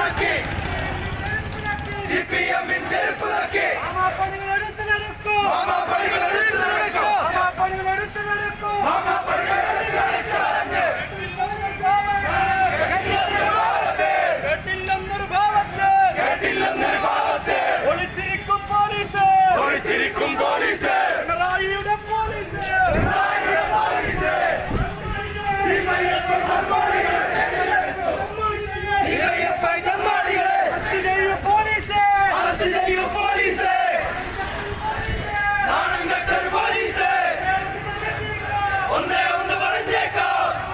നക്കി C P എമ്മിൻ ചെരുപ്പ് നക്കി മാമാപ്പണികൾ എടുത്ത് നടക്കൂ മാമാപ്പണികൾ എടുത്ത് നടക്കൂ മാമാപ്പണികൾ എടുത്ത് നടക്കൂ മാമാപ്പണികൾ എടുത്ത് നടക്കാതെ കേട്ടില്ലെന്നൊരു ഭാവത്ത് കേട്ടില്ലെന്നൊരു ഭാവത്തെ ഒളിച്ചിരിക്കും പോലീസ് ഒളിച്ചിരിക്കും പോലീസ് പിണറായിയുടെ പോലീസ് ഡിവൈഎഫ്ഐ തെമ്മാടികളെ ചെയ്യൂ പോലീസ് അറസ്റ്റ് ചെയ്യൂ പോലീസ് നാണം കെട്ടൊരു പോലീസ് ഒന്നേ ഒന്ന് പറഞ്ഞേക്കാം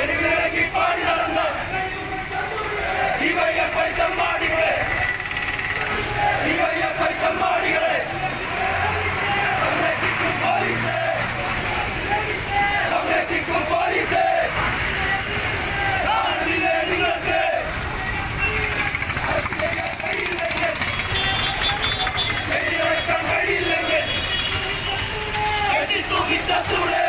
തെരുവിലിറങ്ങി പാടി നടന്ന ഡിവൈഎഫ്ഐ തമ്മാടികളെ ഡിവൈഎഫ്ഐ തമ്മാടികളെ സംരക്ഷിക്കും പോലീസ് സംരക്ഷിക്കും പോലീസ് കാണുന്നില്ലേ നിങ്ങൾക്ക് കഴിയില്ലെങ്കിൽ ശരിയാക്കാൻ കഴിയില്ലെങ്കിൽ കെട്ടിത്തൂക്കി ചത്തൂടെ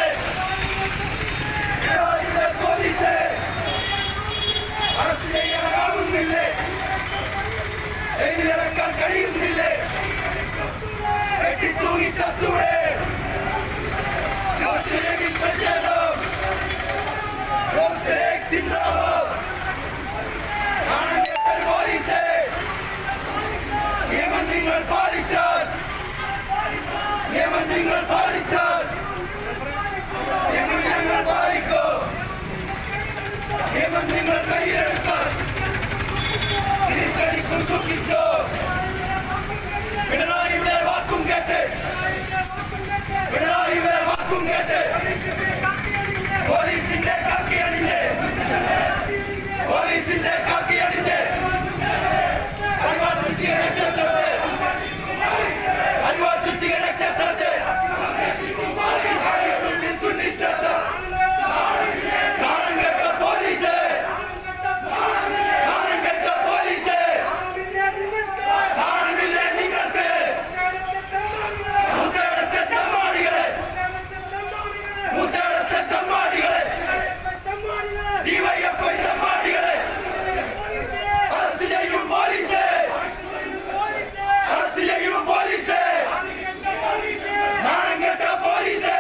ഇവിടെ പോലീസ് അറസ്റ്റ് ചെയ്യാനാകുന്നില്ലേ ജയിലിറക്കാൻ കഴിയുന്നില്ലേ കെട്ടിത്തൂങ്ങി ചത്തൂടെ ലോകത്തിലേക്ക് പ്രതിഷേധം ലോകത്തിലേക്ക് സിന്ദാബാദ് നാണംകെട്ട പോലീസ് നിയമം നിങ്ങൾ പാലിച്ചാൽ നിയമം നിങ്ങൾ പാലിച്ചാൽ നിയമം ഞങ്ങൾ പാലിക്കും നിയമം നിങ്ങൾ കയ്യിലെടുത്താൽ തിരിച്ചടിക്കും സൂക്ഷിച്ചോ പിണറായിയുടെ വാക്കും കേട്ട് പിണറായിയുടെ വാക്കും കേട്ട് പോലീസിന്റെ കാക്കി അണിഞ്ഞ് പോലീസിന്റെ കാക്കി അണിഞ്ഞ് അരിവാൾ ചുറ്റിയ നക്ഷത്രത്തെ അരിവാൾ ചുറ്റിയ നക്ഷത്രത്തെ തുന്നിച്ചേർത്ത നാണം കെട്ട പോലീസ് നാണം കെട്ട പോലീസ് നാണമില്ലേ നിങ്ങൾക്ക് മുത്തടത്തെ തമ്മാടികളെ മുത്തടത്തെ തമ്മാടികളെ ഡിവൈഎഫ്ഐ തമ്മാടികളെ അറസ്റ്റ് ചെയ്യും പോലീസ് അറസ്റ്റ് ചെയ്യും പോലീസ് നാണം കെട്ട പോലീസ്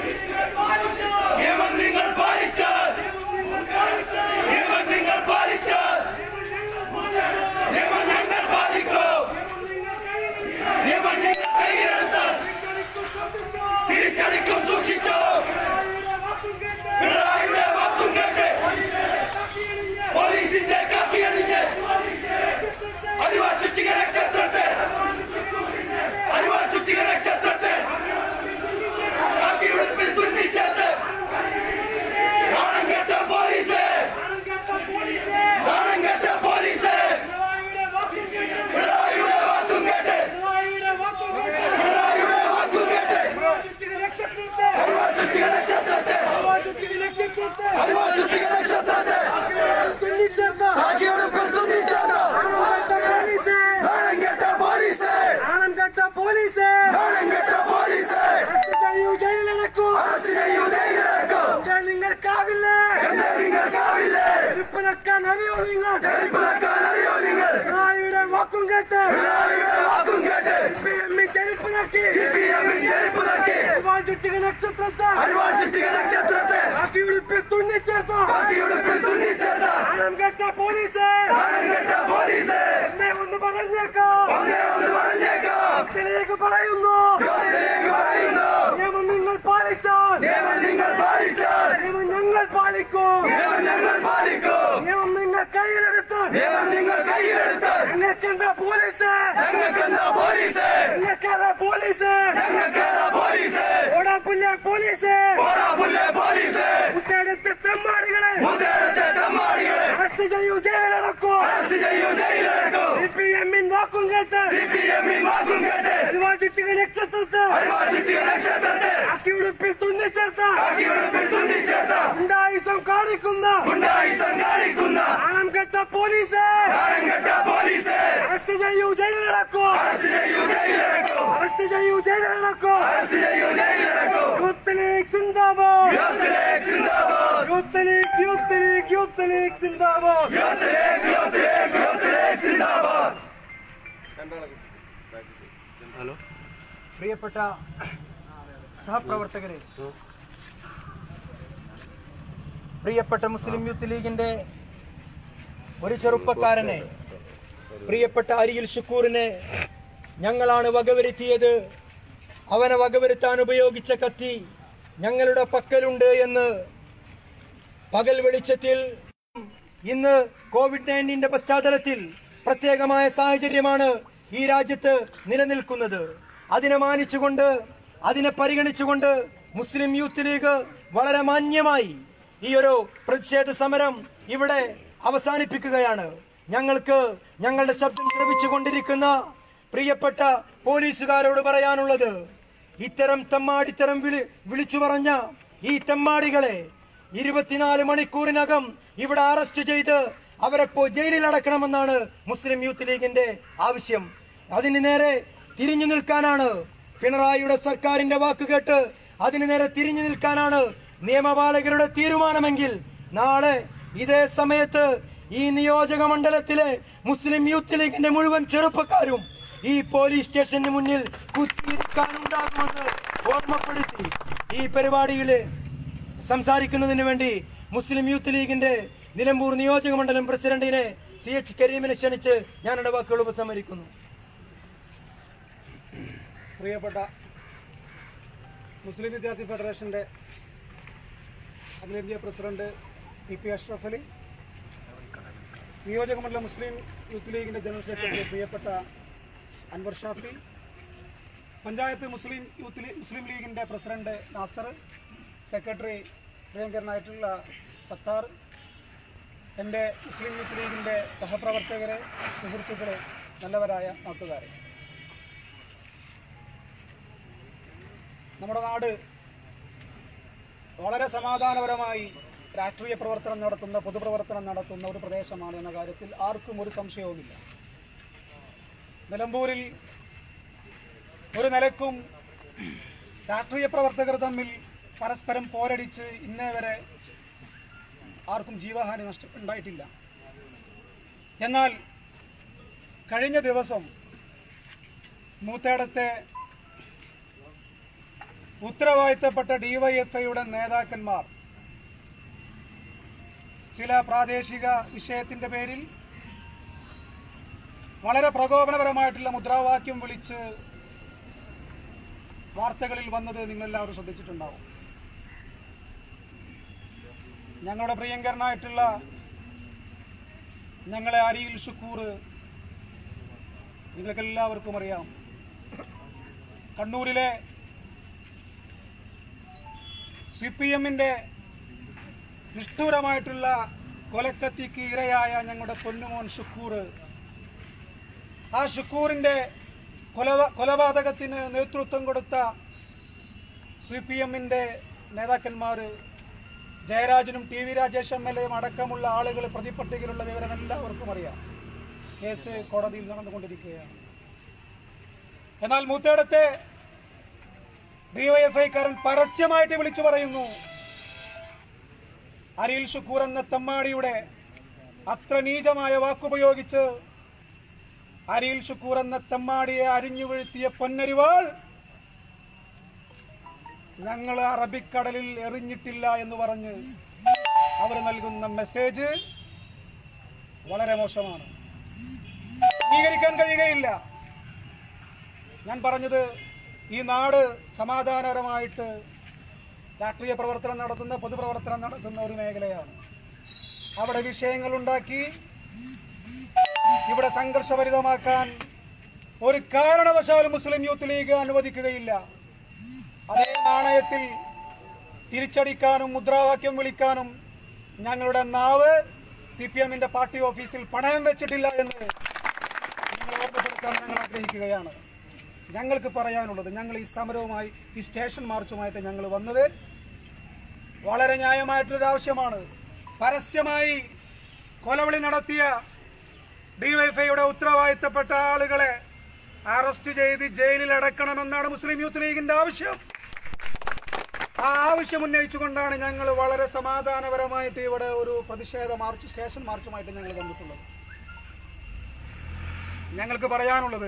നിയമം നിങ്ങൾ പാലിച്ചാൽ നിയമം നിങ്ങൾ പാലിച്ചാൽ നിയമം ഞങ്ങൾ പാലിക്കും നിയമം നിങ്ങൾ കയ്യിലെടുത്താൽ തിരിച്ചടിക്കും സൂക്ഷിച്ചോ പിണറായിയുടെ വാക്കും കേട്ട് പോലീസിന്റെ കാക്കിയണിഞ്ഞ് അരിവാ ചുറ്റിക നക്ഷത്രത്തെ അരിവാ ചുറ്റിക നക്ഷത്രത്തെ കാക്കിയുടുപ്പിൽ തുന്നിച്ചേർത്ത് നാണം കെട്ട പോലീസ് നാണം കെട്ട പോലീസ് പിണറായിയുടെ വാക്കും കേട്ട് പിണറായിയുടെ വാക്കും കേട്ട് അരിവാ ചുറ്റിക നക്ഷത്രത്തെ അരിവാ ചുറ്റിക നക്ഷത്രത്തെ കാക്കിയുടുപ്പിൽ തുന്നിച്ചേർത്ത് നാണം കെട്ട പോലീസ് നാണം കെട്ട പോലീസ് അറസ്റ്റ് ചെയ്യൂ ജയിലിറക്കും നിങ്ങൾക്കാവില്ലേ എന്നെ നിങ്ങൾക്കാവില്ലേ ചെരുപ്പിളക്കാൻ അറിയോ നിങ്ങൾ ചെരുപ്പിളക്കാൻ അറിയോ നിങ്ങൾ പിണറായിയുടെ വാക്കും കേട്ട് പിണറായിയുടെ വാക്കും കേട്ട് പിഎമ്മി ചെരുപ്പിളക്കി CPM -ൽ ചെരുപ്പ് നക്കി. ചുറ്റിക നക്ഷത്രത്തെ അരിവാൾ ചുറ്റിക നക്ഷത്രത്തെ കാക്കിയുടുപ്പിൽ തുന്നിച്ചേർത്ത കാക്കിയുടുപ്പിൽ തുന്നിച്ചേർത്ത നാണം കെട്ട പോലീസ് നാണം കെട്ട പോലീസ് എന്നെ ഒന്ന് പറഞ്ഞേക്കാം ഒന്നേ ഒന്ന് പറഞ്ഞേക്കാം ഇതിലേക്ക് പറയുന്നു ലോകത്തിലേക്ക് പറയുന്നു നിയമം നിങ്ങൾ പാലിച്ചാൽ നിയമം നിങ്ങൾ പാലിച്ചാൽ നിയമം ഞങ്ങൾ പാലിക്കും നിയമം ഞങ്ങൾ പാലിക്കും നിയമം നിങ്ങൾ കയ്യിലെടുത്ത് നിയമം നിങ്ങൾ കയ്യിലെടുത്താൽ ഞങ്ങൾക്കെന്താ പോലീസ് ഞങ്ങൾക്കെന്താ പോലീസ് ഞങ്ങൾക്കെന്താ പോലീസ് ഞങ്ങൾക്കെന്താ പോലീസ് ഓടാപ്പുല്ല പോലീസ് പോരാ പുല്ലേ പോലീസ് കുറ്റെടുത്ത് തെമ്മാടികളെ മുതലത്തെ തമ്മാടികളെ അറസ്റ്റ് ചെയ്യൂ ജയിലിറക്കൂ അറസ്റ്റ് ചെയ്യൂ ജയിലിറക്കും സി പി എമ്മിൻ വാക്കും കേട്ട് സി പി എമ്മിൽ വാക്കും കേട്ട് ഒരുപാട് ചുറ്റിക നക്ഷത്രത്തെ അരിവാൾ ചുറ്റിക നക്ഷത്രത്തെ അക്കിയുടുപ്പിൽ തുന്നിച്ചേർത്ത കാക്കിയുടുപ്പിൽ തുന്നിച്ചേർത്ത ഉണ്ടായിസം കാണിക്കുന്ന ഗുണ്ടായിസം കാണിക്കുന്ന നാണം കെട്ട പോലീസ് നാണം കെട്ട പോലീസ് അറസ്റ്റ് ചെയ്യൂ ജയിലിറക്കൂ അറസ്റ്റ് ചെയ്യൂ ജയിലിറക്കും അറസ്റ്റ് ചെയ്യൂ ജയിലിറക്കൂ അറസ്റ്റ് ചെയ്യൂ ജയിലിറക്കും യൂത്ത് ലീഗ് സിന്ദാബാദ് യൂത്ത് ലീഗ് സിന്ദാബാദ് Youth League Youth League Youth League സിന്ദാബാദ് Youth League Youth League Youth League സിന്ദാബാദ് പ്രിയപ്പെട്ട സഹപ്രവർത്തകരെ പ്രിയപ്പെട്ട മുസ്ലിം യൂത്ത് ലീഗിന്റെ ഒരു ചെറുപ്പക്കാരനെ പ്രിയപ്പെട്ട അരിയിൽ ഷുക്കൂറിനെ ഞങ്ങളാണ് വകവരുത്തിയത് അവനെ വകവരുത്താൻ ഉപയോഗിച്ച കത്തി ഞങ്ങളുടെ പക്കലുണ്ട് എന്ന് പകൽ വെളിച്ചത്തിൽ ഇന്ന് കോവിഡ് നയൻറ്റീന്റെ പശ്ചാത്തലത്തിൽ പ്രത്യേകമായ സാഹചര്യമാണ് ഈ രാജ്യത്ത് നിലനിൽക്കുന്നത് അതിനെ മാനിച്ചുകൊണ്ട് അതിനെ പരിഗണിച്ചുകൊണ്ട് മുസ്ലിം യൂത്ത് ലീഗ് വളരെ മാന്യമായി ഈ ഒരു പ്രതിഷേധ സമരം ഇവിടെ അവസാനിപ്പിക്കുകയാണ് ഞങ്ങൾക്ക് ഞങ്ങളുടെ ശബ്ദം ശ്രമിച്ചുകൊണ്ടിരിക്കുന്ന പ്രിയപ്പെട്ട പോലീസുകാരോട് പറയാനുള്ളത് ഇത്തരം തെമ്മാടിത്തരം വിളി വിളിച്ചു പറഞ്ഞ ഈ തെമ്മാടികളെ ഇരുപത്തിനാല് മണിക്കൂറിനകം ഇവിടെ അറസ്റ്റ് ചെയ്ത് അവരെ പോ ജയിലിൽ അടക്കണമെന്നാണ് മുസ്ലിം യൂത്ത് ലീഗിന്റെ ആവശ്യം അതിന് നേരെ തിരിഞ്ഞു നിൽക്കാനാണ് പിണറായിയുടെ സർക്കാരിന്റെ വാക്ക് കേട്ട് അതിന് നേരെ തിരിഞ്ഞു നിൽക്കാനാണ് നിയമപാലകരുടെ തീരുമാനമെങ്കിൽ നാളെ ഇതേ സമയത്ത് ഈ നിയോജക മണ്ഡലത്തിലെ മുസ്ലിം യൂത്ത് ലീഗിന്റെ മുഴുവൻ ചെറുപ്പക്കാരും ഈ പോലീസ് സ്റ്റേഷന് മുന്നിൽ കുത്തിയിരിക്കാനുണ്ടാകുമെന്ന് ഓർമ്മപ്പെടുത്തി ഈ പരിപാടിയിൽ സംസാരിക്കുന്നതിന് വേണ്ടി മുസ്ലിം യൂത്ത് ലീഗിന്റെ നിലമ്പൂർ നിയോജക മണ്ഡലം പ്രസിഡന്റിനെ സി എച്ച് കരീമിനെ ക്ഷണിച്ച് ഞാൻ എന്റെ വാക്കുകൾ ഉപസംഹരിക്കുന്നു പ്രിയപ്പെട്ട മുസ്ലിം വിദ്യാർത്ഥി ഫെഡറേഷൻ്റെ അഖിലേന്ത്യാ president P P Ashraf Ali നിയോജകമണ്ഡലം മുസ്ലിം യൂത്ത് ലീഗിൻ്റെ ജനറൽ സെക്രട്ടറി പ്രിയപ്പെട്ട Anvar Shafi panchayat Muslim Youth League Muslim ലീഗിൻ്റെ പ്രസിഡന്റ് നാസർ സെക്രട്ടറി പ്രിയങ്കരനായിട്ടുള്ള സത്താർ എൻ്റെ മുസ്ലിം യൂത്ത് ലീഗിൻ്റെ സഹപ്രവർത്തകരെ സുഹൃത്തുക്കളെ നല്ലവരായ നാട്ടുകാരെ നമ്മുടെ നാട് വളരെ സമാധാനപരമായി രാഷ്ട്രീയ പ്രവർത്തനം നടത്തുന്ന പൊതുപ്രവർത്തനം നടത്തുന്ന ഒരു പ്രദേശമാണ് എന്ന കാര്യത്തിൽ ആർക്കും ഒരു സംശയവുമില്ല നിലമ്പൂരിൽ ഒരു നിലക്കും രാഷ്ട്രീയ പ്രവർത്തകർ തമ്മിൽ പരസ്പരം പോരടിച്ച് ഇന്നേ വരെ ആർക്കും ജീവഹാനി നഷ്ട ഉണ്ടായിട്ടില്ല എന്നാൽ കഴിഞ്ഞ ദിവസം മൂത്തേടത്തെ ഉത്തരവാദിത്തപ്പെട്ട ഡിവൈഎഫ്ഐയുടെ നേതാക്കന്മാർ ചില പ്രാദേശിക വിഷയത്തിന്റെ പേരിൽ വളരെ പ്രകോപനപരമായിട്ടുള്ള മുദ്രാവാക്യം വിളിച്ച് വാർത്തകളിൽ വന്നത് നിങ്ങളെല്ലാവരും ശ്രദ്ധിച്ചിട്ടുണ്ടാവും ഞങ്ങളുടെ പ്രിയങ്കരനായിട്ടുള്ള ഞങ്ങളെ അരിയിൽ ഷുക്കൂർ നിങ്ങൾക്കെല്ലാവർക്കും അറിയാം കണ്ണൂരിലെ സി പി എമ്മിന്റെ നിഷ്ഠൂരമായിട്ടുള്ള കൊലക്കത്തിക്ക് ഇരയായ ഞങ്ങളുടെ പൊന്നുമോൻ ഷുക്കൂർ ആ ഷുക്കൂറിന്റെ കൊലവ കൊലപാതകത്തിന് നേതൃത്വം കൊടുത്ത സി പി എമ്മിന്റെ നേതാക്കന്മാർ ജയരാജനും T V Rajesh M L എയും അടക്കമുള്ള ആളുകൾ പ്രതിപട്ടികയിലുള്ള വിവരം എല്ലാവർക്കും അറിയാം കേസ് കോടതിയിൽ നടന്നുകൊണ്ടിരിക്കുകയാണ് എന്നാൽ മൂത്തേടത്തെ ഡിവൈഎഫ്ഐക്കാരൻ പരസ്യമായിട്ട് വിളിച്ചു പറയുന്നു അരിൽ ഷുക്കൂർ എന്ന തെമ്മാടിയുടെ അത്ര നീചമായ വാക്കുപയോഗിച്ച് അരിൽ ഷുക്കൂർ എന്ന തെമ്മാടിയെ അരിഞ്ഞു വീഴ്ത്തിയ പൊന്നരിവാൾ ഞങ്ങൾ അറബിക്കടലിൽ എറിഞ്ഞിട്ടില്ല എന്ന് പറഞ്ഞ് അവർ നൽകുന്ന മെസ്സേജ് വളരെ മോശമാണ് അംഗീകരിക്കാൻ കഴിയുകയില്ല ഞാൻ പറഞ്ഞത് ഈ നാട് സമാധാനപരമായിട്ട് രാഷ്ട്രീയ പ്രവർത്തനം നടത്തുന്ന പൊതുപ്രവർത്തനം നടത്തുന്ന ഒരു മേഖലയാണ് അവിടെ വിഷയങ്ങൾ ഉണ്ടാക്കി ഇവിടെ സംഘർഷഭരിതമാക്കാൻ ഒരു കാരണവശാലും മുസ്ലിം യൂത്ത് ലീഗ് അനുവദിക്കുകയില്ല അതേ നാണയത്തിൽ തിരിച്ചടിക്കാനും മുദ്രാവാക്യം വിളിക്കാനും ഞങ്ങളുടെ നാവ് സി പി എമ്മിന്റെ പാർട്ടി ഓഫീസിൽ പണയം വെച്ചിട്ടില്ല എന്ന് നിങ്ങൾ ഓർമ്മപ്പെടുത്താൻ ഞങ്ങൾ ആഗ്രഹിക്കുകയാണ് ഞങ്ങൾക്ക് പറയാനുള്ളത് ഞങ്ങൾ ഈ സമരവുമായി ഈ സ്റ്റേഷൻ മാർച്ചുമായിട്ട് ഞങ്ങൾ വന്നത് വളരെ ന്യായമായിട്ടൊരു ആവശ്യമാണ് പരസ്യമായി കൊലവിളി നടത്തിയ ഡിവൈഫൈയുടെ ഉത്തരവാദിത്തപ്പെട്ട ആളുകളെ അറസ്റ്റ് ചെയ്ത് ജയിലിൽ അടക്കണമെന്നാണ് മുസ്ലിം യൂത്ത് ലീഗിന്റെ ആവശ്യം ആ ആവശ്യം ഉന്നയിച്ചുകൊണ്ടാണ് ഞങ്ങൾ വളരെ സമാധാനപരമായിട്ട് ഇവിടെ ഒരു പ്രതിഷേധ മാർച്ച് സ്റ്റേഷൻ മാർച്ചുമായിട്ട് ഞങ്ങൾ വന്നിട്ടുള്ളത് ഞങ്ങൾക്ക് പറയാനുള്ളത്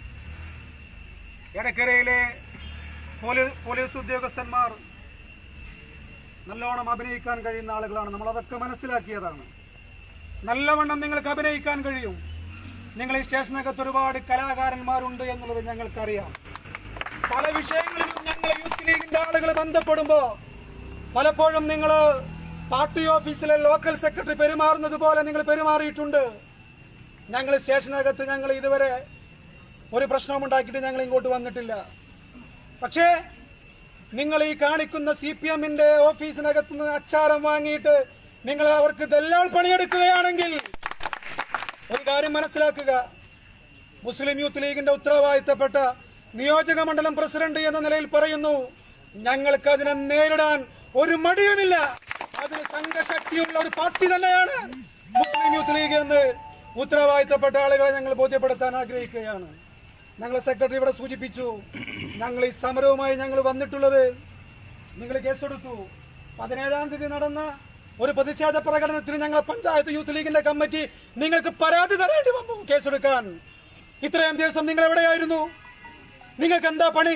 എടക്കരയിലെ പോലീസ് പോലീസ് ഉദ്യോഗസ്ഥന്മാർ നല്ലോണം അഭിനയിക്കാൻ കഴിയുന്ന ആളുകളാണ് നമ്മളതൊക്കെ മനസ്സിലാക്കിയതാണ് നല്ലവണ്ണം നിങ്ങൾക്ക് അഭിനയിക്കാൻ കഴിയും നിങ്ങൾ ഈ സ്റ്റേഷനകത്ത് ഒരുപാട് കലാകാരന്മാരുണ്ട് എന്നുള്ളത് ഞങ്ങൾക്കറിയാം പല വിഷയങ്ങളിലും ഞങ്ങൾ യൂത്ത് ലീഗിന്റെ ആളുകൾ ബന്ധപ്പെടുമ്പോൾ പലപ്പോഴും നിങ്ങൾ പാർട്ടി ഓഫീസിലെ ലോക്കൽ സെക്രട്ടറി പെരുമാറുന്നത് പോലെ നിങ്ങൾ പെരുമാറിയിട്ടുണ്ട് ഞങ്ങൾ സ്റ്റേഷനകത്ത് ഞങ്ങൾ ഇതുവരെ ഒരു പ്രശ്നവും ഉണ്ടാക്കിയിട്ട് ഞങ്ങൾ ഇങ്ങോട്ട് വന്നിട്ടില്ല പക്ഷേ നിങ്ങൾ ഈ കാണിക്കുന്ന സി പി എമ്മിന്റെ ഓഫീസിനകത്ത് നിന്ന് അച്ചാരം വാങ്ങിയിട്ട് നിങ്ങൾ അവർക്ക് ദല്ലാൾ പണിയെടുക്കുകയാണെങ്കിൽ ഒരു കാര്യം മനസ്സിലാക്കുക മുസ്ലിം യൂത്ത് ലീഗിന്റെ ഉത്തരവാദിത്തപ്പെട്ട നിയോജക മണ്ഡലം പ്രസിഡന്റ് എന്ന നിലയിൽ പറയുന്നു ഞങ്ങൾക്ക് അതിനെ നേരിടാൻ ഒരു മടിയുമില്ല അതിന് സംഘശക്തിയുള്ള ഒരു പാർട്ടി തന്നെയാണ് മുസ്ലിം യൂത്ത് ലീഗ് എന്ന് ഉത്തരവാദിത്തപ്പെട്ട ആളുകളെ ഞങ്ങൾ ബോധ്യപ്പെടുത്താൻ ആഗ്രഹിക്കുകയാണ് ഞങ്ങൾ സെക്രട്ടറി ഇവിടെ സൂചിപ്പിച്ചു ഞങ്ങൾ ഈ സമരവുമായി ഞങ്ങൾ വന്നിട്ടുള്ളത് നിങ്ങൾ കേസെടുത്തു പതിനേഴാം തീയതി നടന്ന ഒരു പ്രതിഷേധ പ്രകടനത്തിന് ഞങ്ങൾ പഞ്ചായത്ത് യൂത്ത് ലീഗിന്റെ കമ്മിറ്റി നിങ്ങൾക്ക് പരാതി തരേണ്ടി വന്നു കേസെടുക്കാൻ ഇത്രയും ദിവസം നിങ്ങൾ എവിടെയായിരുന്നു നിങ്ങൾക്ക് എന്താ പണി